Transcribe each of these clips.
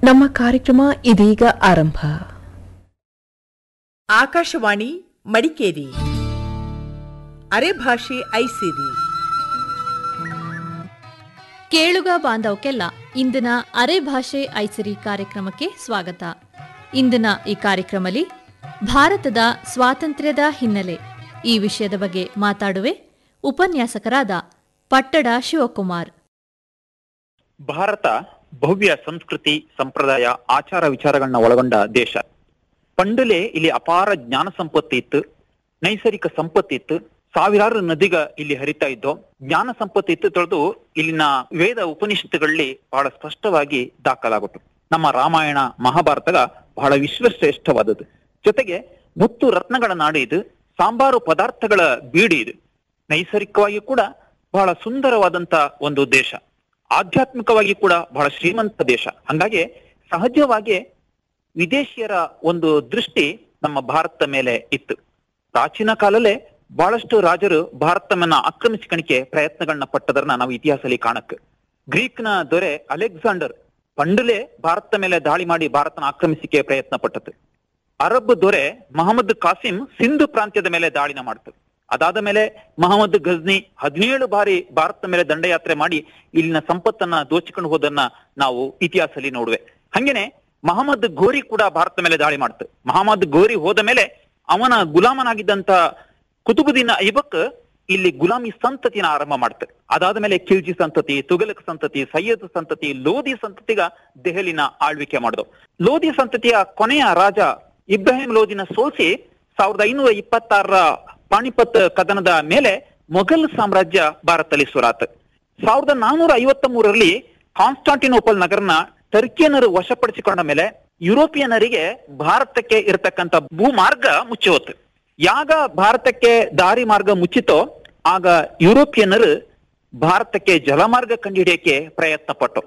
ನಮ್ಮ ಕಾರ್ಯಕ್ರಮ ಇದೀಗ ಆರಂಭ ಆಕಾಶವಾಣಿ ಮಡಿಕೇರಿ ಅರೆ ಭಾಷೆ ಐಸಿರಿ ಕೇಳುಗ ಬಾಂಧವಕ್ಕೆಲ್ಲ ಇಂದಿನ ಅರೆ ಭಾಷೆ ಐಸಿರಿ ಕಾರ್ಯಕ್ರಮಕ್ಕೆ ಸ್ವಾಗತ ಇಂದಿನ ಈ ಕಾರ್ಯಕ್ರಮದಲ್ಲಿ ಭಾರತದ ಸ್ವಾತಂತ್ರ್ಯದ ಹಿನ್ನೆಲೆ ಈ ವಿಷಯದ ಬಗ್ಗೆ ಮಾತಾಡುವೆ ಉಪನ್ಯಾಸಕರಾದ ಪಟ್ಟಡ ಶಿವಕುಮಾರ್ ಭಾರತ ಭವ್ಯ ಸಂಸ್ಕೃತಿ ಸಂಪ್ರದಾಯ ಆಚಾರ ವಿಚಾರಗಳನ್ನ ಒಳಗೊಂಡ ದೇಶ ಪಂಡುಲೆ ಇಲ್ಲಿ ಅಪಾರ ಜ್ಞಾನ ಸಂಪತ್ತಿ ಇತ್ತು ನೈಸರ್ಗಿಕ ಸಂಪತ್ತಿ ಇತ್ತು ಸಾವಿರಾರು ನದಿಗ ಇಲ್ಲಿ ಹರಿತಾ ಇದ್ದು ಜ್ಞಾನ ಸಂಪತ್ತಿ ಇತ್ತು ತೊಳೆದು ಇಲ್ಲಿನ ವೇದ ಉಪನಿಷತ್ತುಗಳಲ್ಲಿ ಬಹಳ ಸ್ಪಷ್ಟವಾಗಿ ದಾಖಲಾಗುತ್ತು ನಮ್ಮ ರಾಮಾಯಣ ಮಹಾಭಾರತಗ ಬಹಳ ವಿಶ್ವಶ್ರೇಷ್ಠವಾದದ್ದು ಜೊತೆಗೆ ಮುತ್ತು ರತ್ನಗಳ ನಾಡು ಇದು ಸಾಂಬಾರು ಪದಾರ್ಥಗಳ ಬೀಡಿ ಇದು ನೈಸರ್ಗಿಕವಾಗಿ ಕೂಡ ಬಹಳ ಸುಂದರವಾದಂತ ಒಂದು ದೇಶ ಆಧ್ಯಾತ್ಮಿಕವಾಗಿ ಕೂಡ ಬಹಳ ಶ್ರೀಮಂತ ದೇಶ ಹಂಗಾಗಿ ಸಹಜವಾಗಿ ವಿದೇಶಿಯರ ಒಂದು ದೃಷ್ಟಿ ನಮ್ಮ ಭಾರತದ ಮೇಲೆ ಇತ್ತು ಪ್ರಾಚೀನ ಕಾಲಲ್ಲೇ ಬಹಳಷ್ಟು ರಾಜರು ಭಾರತವನ್ನ ಆಕ್ರಮಿಸಿಕಣಿಕೆ ಪ್ರಯತ್ನಗಳನ್ನ ಪಟ್ಟದನ್ನ ನಾವು ಇತಿಹಾಸದಲ್ಲಿ ಕಾಣಕ್ ಗ್ರೀಕ್ನ ದೊರೆ ಅಲೆಕ್ಸಾಂಡರ್ ಪಂಡುಲೆ ಭಾರತದ ಮೇಲೆ ದಾಳಿ ಮಾಡಿ ಭಾರತನ ಆಕ್ರಮಿಸಿಕೆ ಪ್ರಯತ್ನ ಪಟ್ಟದ್ದು ಅರಬ್ ದೊರೆ ಮಹಮ್ಮದ್ ಕಾಸಿಂ ಸಿಂಧು ಪ್ರಾಂತ್ಯದ ಮೇಲೆ ದಾಳಿನ ಮಾಡ್ತು ಅದಾದ ಮೇಲೆ ಮಹಮ್ಮದ್ ಗಜ್ನಿ ಹದಿನೇಳು ಬಾರಿ ಭಾರತದ ಮೇಲೆ ದಂಡಯಾತ್ರೆ ಮಾಡಿ ಇಲ್ಲಿನ ಸಂಪತ್ತನ್ನ ದೋಚಿಕೊಂಡು ಹೋದನ್ನ ನಾವು ಇತಿಹಾಸದಲ್ಲಿ ನೋಡುವೆ ಹಂಗೇನೆ ಮಹಮ್ಮದ್ ಗೋರಿ ಕೂಡ ಭಾರತದ ಮೇಲೆ ದಾಳಿ ಮಾಡ್ತು ಮಹಮ್ಮದ್ ಗೋರಿ ಹೋದ ಮೇಲೆ ಅವನ ಗುಲಾಮನಾಗಿದ್ದಂತ ಕುತುಬುದ್ದೀನ್ ಐಬಕ್ ಇಲ್ಲಿ ಗುಲಾಮಿ ಸಂತತಿನ ಆರಂಭ ಮಾಡ್ತು ಅದಾದ ಮೇಲೆ ಖಿಲ್ಜಿ ಸಂತತಿ ತುಗಲಕ್ ಸಂತತಿ ಸೈಯದ್ ಸಂತತಿ ಲೋಧಿ ಸಂತತಿಗ ದೆಹಲಿನ ಆಳ್ವಿಕೆ ಮಾಡಿದ್ರು ಲೋಧಿ ಸಂತತಿಯ ಕೊನೆಯ ರಾಜ ಇಬ್ರಾಹಿಂ ಲೋಧಿನ ಸೋಲಿಸಿ ಸಾವಿರದ ಐನೂರ ಇಪ್ಪತ್ತಾರರ ಪಾಣಿಪತ್ ಕದನದ ಮೇಲೆ ಮೊಘಲ್ ಸಾಮ್ರಾಜ್ಯ ಭಾರತದಲ್ಲಿ ಸುರಾತ್ ಸಾವಿರದ ನಾನೂರ ಐವತ್ತ ಮೂರರಲ್ಲಿ ಕಾನ್ಸ್ಟಾಂಟಿನೋಪಲ್ ನಗರನ ಟರ್ಕಿಯನ್ನರು ವಶಪಡಿಸಿಕೊಂಡ ಮೇಲೆ ಯುರೋಪಿಯನ್ನರಿಗೆ ಭಾರತಕ್ಕೆ ಇರತಕ್ಕಂತ ಭೂಮಾರ್ಗ ಮುಚ್ಚಿ ಹೋತು ಯಾಗ ಭಾರತಕ್ಕೆ ದಾರಿ ಮಾರ್ಗ ಮುಚ್ಚಿತೋ ಆಗ ಯುರೋಪಿಯನ್ನರು ಭಾರತಕ್ಕೆ ಜಲಮಾರ್ಗ ಕಂಡುಹಿಡಿಯಕ್ಕೆ ಪ್ರಯತ್ನ ಪಟ್ಟು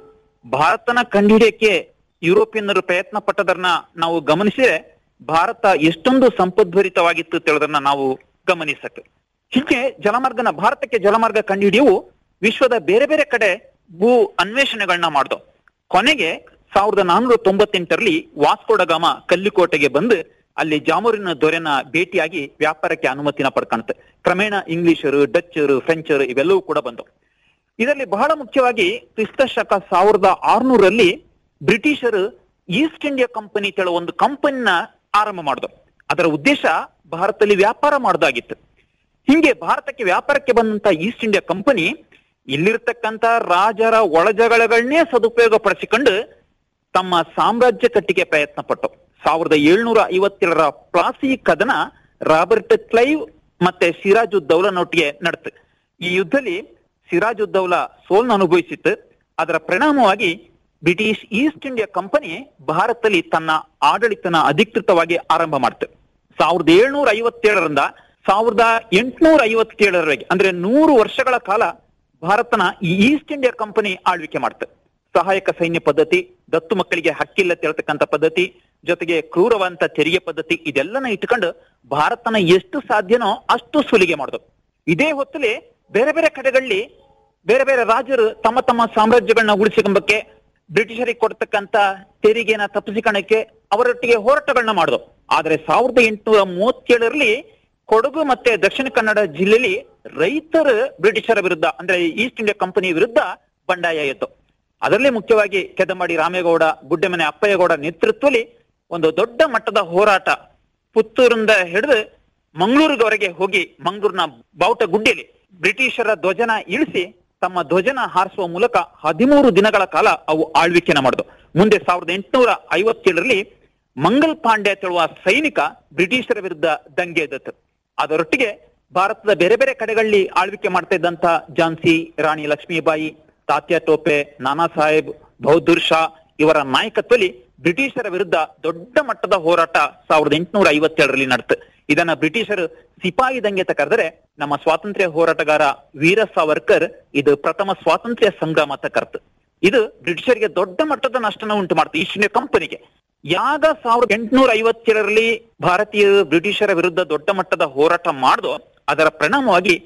ಭಾರತನ ಕಂಡುಹಿಡಿಯಕ್ಕೆ ಯುರೋಪಿಯನ್ನರು ಪ್ರಯತ್ನ ಪಟ್ಟದನ್ನ ನಾವು ಗಮನಿಸಿದ್ರೆ ಭಾರತ ಎಷ್ಟೊಂದು ಸಂಪದ್ಭರಿತವಾಗಿತ್ತು ತಿಳಿದನ್ನ ನಾವು ಗಮನಿಸಕ್ ಹೀಗೆ ಜಲಮಾರ್ಗನ ಭಾರತಕ್ಕೆ ಜಲಮಾರ್ಗ ಕಂಡುಹಿಡಿಯವು ವಿಶ್ವದ ಬೇರೆ ಬೇರೆ ಕಡೆ ಭೂ ಅನ್ವೇಷಣೆಗಳನ್ನ ಮಾಡ್ದು ಕೊನೆಗೆ ಸಾವಿರದ ನಾನೂರ ತೊಂಬತ್ತೆಂಟರಲ್ಲಿ ವಾಸ್ಕೋಡಗಾಮ ಕಲ್ಲಿಕೋಟೆಗೆ ಬಂದು ಅಲ್ಲಿ ಜಾಮೂರಿನ ದೊರೆನ ಭೇಟಿಯಾಗಿ ವ್ಯಾಪಾರಕ್ಕೆ ಅನುಮತಿನ ಪಡ್ಕಾಣುತ್ತೆ ಕ್ರಮೇಣ ಇಂಗ್ಲಿಷರು ಡಚ್ಚರು ಫ್ರೆಂಚರು ಇವೆಲ್ಲವೂ ಕೂಡ ಬಂದವು ಇದರಲ್ಲಿ ಬಹಳ ಮುಖ್ಯವಾಗಿ ಕ್ರಿಸ್ತ ಶಕ ಸಾವಿರದ ಆರ್ನೂರಲ್ಲಿ ಬ್ರಿಟಿಷರು ಈಸ್ಟ್ ಇಂಡಿಯಾ ಕಂಪನಿ ಹೇಳೋ ಒಂದು ಕಂಪನಿನ ಆರಂಭ ಮಾಡಿದ್ರು ಅದರ ಉದ್ದೇಶ ಭಾರತದಲ್ಲಿ ವ್ಯಾಪಾರ ಮಾಡೋದಾಗಿತ್ತು ಹಿಂಗೆ ಭಾರತಕ್ಕೆ ವ್ಯಾಪಾರಕ್ಕೆ ಬಂದಂತ ಈಸ್ಟ್ ಇಂಡಿಯಾ ಕಂಪನಿ ಇಲ್ಲಿರ್ತಕ್ಕಂತ ರಾಜರ ಒಳಜಗಳಗಳನ್ನೇ ಸದುಪಯೋಗ ಪಡಿಸಿಕೊಂಡು ತಮ್ಮ ಸಾಮ್ರಾಜ್ಯ ಕಟ್ಟಿಗೆ ಪ್ರಯತ್ನ ಪಟ್ಟು ಸಾವಿರದ ಏಳ್ನೂರ ಐವತ್ತೇಳರ ಪ್ಲಾಸಿ ಕದನ ರಾಬರ್ಟ್ ಕ್ಲೈವ್ ಮತ್ತೆ ಸಿರಾಜುದ್ದೌಲನೊಟ್ಟಿಗೆ ನಡೆತು ಈ ಯುದ್ಧದಲ್ಲಿ ಸಿರಾಜುದ್ದೌಲ ಸೋಲ್ನ ಅನುಭವಿಸಿತ್ತು ಅದರ ಪರಿಣಾಮವಾಗಿ ಬ್ರಿಟಿಷ್ ಈಸ್ಟ್ ಇಂಡಿಯಾ ಕಂಪನಿ ಭಾರತದಲ್ಲಿ ತನ್ನ ಆಡಳಿತನ ಅಧಿಕೃತವಾಗಿ ಆರಂಭ ಮಾಡ್ತು ಸಾವಿರದ ಏಳ್ನೂರ ಐವತ್ತೇಳರಿಂದ ಸಾವಿರದ ಎಂಟುನೂರ ಐವತ್ತೇಳರವರೆಗೆ ಅಂದ್ರೆ ನೂರು ವರ್ಷಗಳ ಕಾಲ ಭಾರತನ ಈ ಈಸ್ಟ್ ಇಂಡಿಯಾ ಕಂಪನಿ ಆಳ್ವಿಕೆ ಮಾಡ್ತು ಸಹಾಯಕ ಸೈನ್ಯ ಪದ್ಧತಿ ದತ್ತು ಮಕ್ಕಳಿಗೆ ಹಕ್ಕಿಲ್ಲ ತಿಳ್ತಕ್ಕಂಥ ಪದ್ಧತಿ ಜೊತೆಗೆ ಕ್ರೂರವಂತ ತೆರಿಗೆ ಪದ್ಧತಿ ಇದೆಲ್ಲನ ಇಟ್ಕೊಂಡು ಭಾರತನ ಎಷ್ಟು ಸಾಧ್ಯನೋ ಅಷ್ಟು ಸುಲಿಗೆ ಮಾಡಿದ್ರು ಇದೇ ಹೊತ್ತಲ್ಲಿ ಬೇರೆ ಬೇರೆ ಕಡೆಗಳಲ್ಲಿ ಬೇರೆ ಬೇರೆ ರಾಜರು ತಮ್ಮ ತಮ್ಮ ಸಾಮ್ರಾಜ್ಯಗಳನ್ನ ಉಳಿಸಿಕೊಂಬಕ್ಕೆ ಬ್ರಿಟಿಷರಿಗೆ ಕೊಡ್ತಕ್ಕಂತ ತೆರಿಗೆನ ತಪ್ಪಿಸಿಕೊಳ್ಳಕ್ಕೆ ಅವರೊಟ್ಟಿಗೆ ಹೋರಾಟಗಳನ್ನ ಮಾಡಿದ್ರು ಆದ್ರೆ ಸಾವಿರದ ಎಂಟುನೂರ ಮೂವತ್ತೇಳರಲ್ಲಿ ಕೊಡಗು ಮತ್ತೆ ದಕ್ಷಿಣ ಕನ್ನಡ ಜಿಲ್ಲೆಯಲ್ಲಿ ರೈತರು ಬ್ರಿಟಿಷರ ವಿರುದ್ಧ ಅಂದ್ರೆ ಈಸ್ಟ್ ಇಂಡಿಯಾ ಕಂಪನಿ ವಿರುದ್ಧ ಬಂಡಾಯ ಎತ್ತು ಅದರಲ್ಲೇ ಮುಖ್ಯವಾಗಿ ಕೆದಮಾಡಿ ರಾಮೇಗೌಡ ಗುಡ್ಡೆಮನೆ ಅಪ್ಪಯ್ಯಗೌಡ ನೇತೃತ್ವದಲ್ಲಿ ಒಂದು ದೊಡ್ಡ ಮಟ್ಟದ ಹೋರಾಟ ಪುತ್ತೂರಿಂದ ಹಿಡಿದು ಮಂಗಳೂರಿಗವರೆಗೆ ಹೋಗಿ ಮಂಗಳೂರಿನ ಬಾವುಟ ಗುಡ್ಡೆಯಲ್ಲಿ ಬ್ರಿಟಿಷರ ಧ್ವಜನ ಇಳಿಸಿ ತಮ್ಮ ಧ್ವಜನ ಹಾರಿಸುವ ಮೂಲಕ ಹದಿಮೂರು ದಿನಗಳ ಕಾಲ ಅವು ಆಳ್ವಿಕೆನ ಮಾಡಿದ್ರು ಮುಂದೆ ಸಾವಿರದ ಎಂಟುನೂರ ಐವತ್ತೇಳರಲ್ಲಿ ಮಂಗಲ್ ಪಾಂಡೆ ತೆಳುವ ಸೈನಿಕ ಬ್ರಿಟಿಷರ ವಿರುದ್ಧ ದಂಗೆ ಎದ್ದತ್ತು ಅದರೊಟ್ಟಿಗೆ ಭಾರತದ ಬೇರೆ ಬೇರೆ ಕಡೆಗಳಲ್ಲಿ ಆಳ್ವಿಕೆ ಮಾಡ್ತಾ ಇದ್ದಂತ ಝಾನ್ಸಿ ರಾಣಿ ಲಕ್ಷ್ಮೀಬಾಯಿ ತಾತ್ಯಾ ಟೋಪೆ ನಾನಾ ಸಾಹೇಬ್ ಬಹದ್ದೂರ್ ಶಾ ಇವರ ನಾಯಕತ್ವದಲ್ಲಿ ಬ್ರಿಟಿಷರ ವಿರುದ್ಧ ದೊಡ್ಡ ಮಟ್ಟದ ಹೋರಾಟ ಸಾವಿರದ ಎಂಟುನೂರ ಐವತ್ತೇಳರಲ್ಲಿ ನಡೆತು ಇದನ್ನ ಬ್ರಿಟಿಷರು ಸಿಪಾಯಿ ದಂಗೆ ಅಂತ ಕರೆದರೆ ನಮ್ಮ ಸ್ವಾತಂತ್ರ್ಯ ಹೋರಾಟಗಾರ ವೀರ ಸಾವರ್ಕರ್ ಇದು ಪ್ರಥಮ ಸ್ವಾತಂತ್ರ್ಯ ಸಂಗ್ರಾಮ ಅಂತ ಕರ್ತು ಇದು ಬ್ರಿಟಿಷರಿಗೆ ದೊಡ್ಡ ಮಟ್ಟದ ನಷ್ಟನ ಉಂಟು ಮಾಡ್ತು ಈಸ್ಟ್ ಇಂಡಿಯಾ ಕಂಪನಿಗೆ ಯಾಗ ಸಾವಿರದ ಎಂಟುನೂರ ಐವತ್ತೇಳರಲ್ಲಿ ಭಾರತೀಯರು ಬ್ರಿಟಿಷರ ವಿರುದ್ಧ ದೊಡ್ಡ ಮಟ್ಟದ ಹೋರಾಟ ಮಾಡ್ದೋ ಅದರ ಪರಿಣಾಮವಾಗಿ